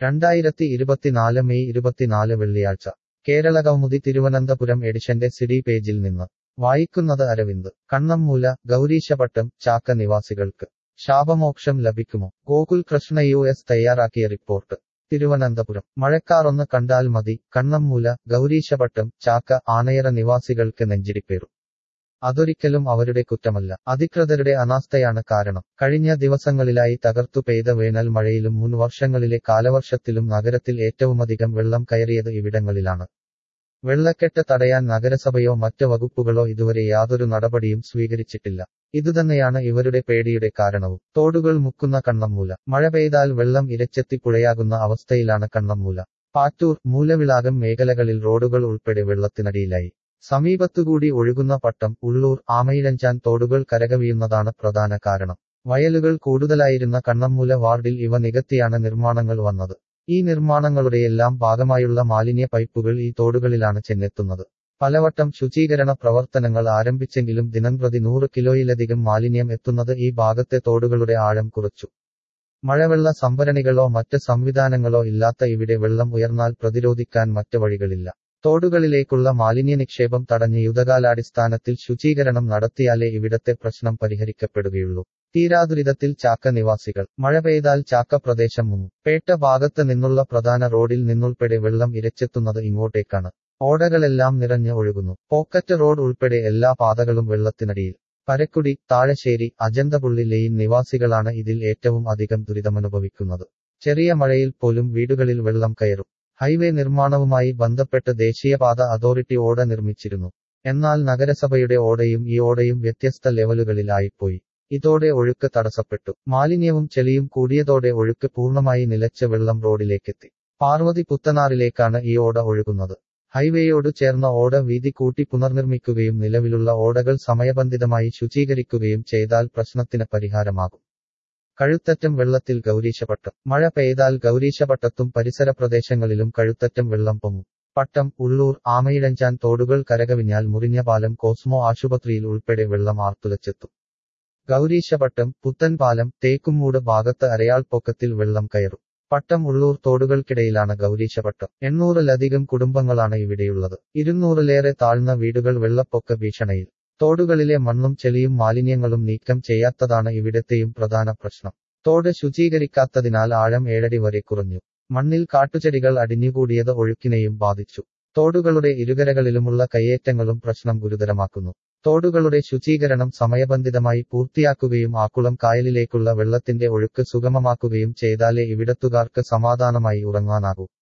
രണ്ടായിരത്തി ഇരുപത്തിനാല് മെയ് ഇരുപത്തിനാല് വെള്ളിയാഴ്ച കേരള കൗമുദി തിരുവനന്തപുരം എഡിഷന്റെ സിഡി പേജിൽ നിന്ന് വായിക്കുന്നത് അരവിന്ദ് കണ്ണമ്മൂല ഗൗരീശപട്ടം ചാക്ക നിവാസികൾക്ക് ശാപമോക്ഷം ലഭിക്കുമോ ഗോകുൽ കൃഷ്ണ യു എസ് തയ്യാറാക്കിയ റിപ്പോർട്ട് തിരുവനന്തപുരം മഴക്കാറൊന്ന് കണ്ടാൽ മതി കണ്ണമ്മൂല ഗൗരീശപട്ടം ചാക്ക ആനയറ നിവാസികൾക്ക് നെഞ്ചിരിപ്പേറും അതൊരിക്കലും അവരുടെ കുറ്റമല്ല അധികൃതരുടെ അനാസ്ഥയാണ് കാരണം കഴിഞ്ഞ ദിവസങ്ങളിലായി തകർത്തു പെയ്ത വേനൽ മഴയിലും മുൻ വർഷങ്ങളിലെ കാലവർഷത്തിലും നഗരത്തിൽ ഏറ്റവുമധികം വെള്ളം കയറിയത് ഇവിടങ്ങളിലാണ് വെള്ളക്കെട്ട് തടയാൻ നഗരസഭയോ മറ്റ് വകുപ്പുകളോ ഇതുവരെ യാതൊരു നടപടിയും സ്വീകരിച്ചിട്ടില്ല ഇതുതന്നെയാണ് ഇവരുടെ പേടിയുടെ കാരണവും തോടുകൾ മുക്കുന്ന കണ്ണമ്മൂല മഴ പെയ്താൽ വെള്ളം ഇരച്ചെത്തി പുഴയാകുന്ന അവസ്ഥയിലാണ് കണ്ണമ്മൂല പാറ്റൂർ മൂലവിളാകം മേഖലകളിൽ റോഡുകൾ ഉൾപ്പെടെ വെള്ളത്തിനടിയിലായി സമീപത്തുകൂടി ഒഴുകുന്ന പട്ടം ഉള്ളൂർ ആമയിഴഞ്ചാൻ തോടുകൾ കരകവിയുന്നതാണ് പ്രധാന കാരണം വയലുകൾ കൂടുതലായിരുന്ന കണ്ണമ്മൂല വാർഡിൽ ഇവ നികത്തിയാണ് നിർമ്മാണങ്ങൾ വന്നത് ഈ നിർമ്മാണങ്ങളുടെയെല്ലാം ഭാഗമായുള്ള മാലിന്യ പൈപ്പുകൾ ഈ തോടുകളിലാണ് ചെന്നെത്തുന്നത് പലവട്ടം ശുചീകരണ പ്രവർത്തനങ്ങൾ ആരംഭിച്ചെങ്കിലും ദിനംപ്രതി നൂറ് കിലോയിലധികം മാലിന്യം എത്തുന്നത് ഈ ഭാഗത്തെ തോടുകളുടെ ആഴം കുറച്ചു മഴവെള്ള സംഭരണികളോ മറ്റ് സംവിധാനങ്ങളോ ഇല്ലാത്ത ഇവിടെ വെള്ളം ഉയർന്നാൽ പ്രതിരോധിക്കാൻ മറ്റ് വഴികളില്ല തോടുകളിലേക്കുള്ള മാലിന്യ നിക്ഷേപം തടഞ്ഞ് യുദ്ധകാലാടിസ്ഥാനത്തിൽ ശുചീകരണം നടത്തിയാലേ ഇവിടത്തെ പ്രശ്നം പരിഹരിക്കപ്പെടുകയുള്ളൂ തീരാദുരിതത്തിൽ ചാക്ക നിവാസികൾ മഴ പെയ്താൽ ചാക്ക പ്രദേശം മുങ്ങും പേട്ട ഭാഗത്ത് നിന്നുള്ള പ്രധാന റോഡിൽ നിന്നുൾപ്പെടെ വെള്ളം ഇരച്ചെത്തുന്നത് ഇങ്ങോട്ടേക്കാണ് ഓടകളെല്ലാം നിറഞ്ഞ് ഒഴുകുന്നു പോക്കറ്റ് റോഡ് ഉൾപ്പെടെ എല്ലാ പാതകളും വെള്ളത്തിനടിയിൽ പരക്കുടി താഴശ്ശേരി അജന്തപുള്ളി ലെയിൻ നിവാസികളാണ് ഇതിൽ ഏറ്റവും അധികം ദുരിതമനുഭവിക്കുന്നത് ചെറിയ മഴയിൽ പോലും വീടുകളിൽ വെള്ളം കയറും ഹൈവേ നിർമ്മാണവുമായി ബന്ധപ്പെട്ട് ദേശീയപാത അതോറിറ്റി ഓട നിർമ്മിച്ചിരുന്നു എന്നാൽ നഗരസഭയുടെ ഓടയും ഈ ഓടയും വ്യത്യസ്ത ലെവലുകളിലായിപ്പോയി ഇതോടെ ഒഴുക്ക് തടസ്സപ്പെട്ടു മാലിന്യവും ചെളിയും കൂടിയതോടെ ഒഴുക്ക് പൂർണ്ണമായി നിലച്ച വെള്ളം റോഡിലേക്കെത്തി പാർവതി പുത്തനാറിലേക്കാണ് ഈ ഓട ഒഴുകുന്നത് ഹൈവേയോട് ചേർന്ന ഓട വീതി കൂട്ടി പുനർനിർമ്മിക്കുകയും നിലവിലുള്ള ഓടകൾ സമയബന്ധിതമായി ശുചീകരിക്കുകയും ചെയ്താൽ പ്രശ്നത്തിന് പരിഹാരമാകും കഴുത്തറ്റം വെള്ളത്തിൽ ഗൗരീശപട്ടം മഴ പെയ്താൽ ഗൗരീശപട്ടത്തും പരിസര പ്രദേശങ്ങളിലും കഴുത്തറ്റം വെള്ളം പൊങ്ങും പട്ടം ഉള്ളൂർ ആമയിഴഞ്ചാൻ തോടുകൾ കരകവിഞ്ഞാൽ മുറിഞ്ഞ പാലം കോസ്മോ ആശുപത്രിയിൽ ഉൾപ്പെടെ വെള്ളം ആർത്തുലച്ചെത്തും ഗൗരീശപട്ടം പുത്തൻപാലം തേക്കുംമൂട് ഭാഗത്ത് അരയാൾ പൊക്കത്തിൽ വെള്ളം കയറും പട്ടം ഉള്ളൂർ തോടുകൾക്കിടയിലാണ് ഗൗരീശപട്ടം എണ്ണൂറിലധികം കുടുംബങ്ങളാണ് ഇവിടെയുള്ളത് ഇരുന്നൂറിലേറെ താഴ്ന്ന വീടുകൾ വെള്ളപ്പൊക്ക ഭീഷണിയിൽ തോടുകളിലെ മണ്ണും ചെളിയും മാലിന്യങ്ങളും നീക്കം ചെയ്യാത്തതാണ് ഇവിടത്തെയും പ്രധാന പ്രശ്നം തോട് ശുചീകരിക്കാത്തതിനാൽ ആഴം ഏഴടി വരെ കുറഞ്ഞു മണ്ണിൽ കാട്ടുചെടികൾ അടിഞ്ഞുകൂടിയത് ഒഴുക്കിനെയും ബാധിച്ചു തോടുകളുടെ ഇരുകരകളിലുമുള്ള കയ്യേറ്റങ്ങളും പ്രശ്നം ഗുരുതരമാക്കുന്നു തോടുകളുടെ ശുചീകരണം സമയബന്ധിതമായി പൂർത്തിയാക്കുകയും ആക്കുളം കായലിലേക്കുള്ള വെള്ളത്തിന്റെ ഒഴുക്ക് സുഗമമാക്കുകയും ചെയ്താലേ ഇവിടത്തുകാർക്ക് സമാധാനമായി ഉറങ്ങാനാകൂ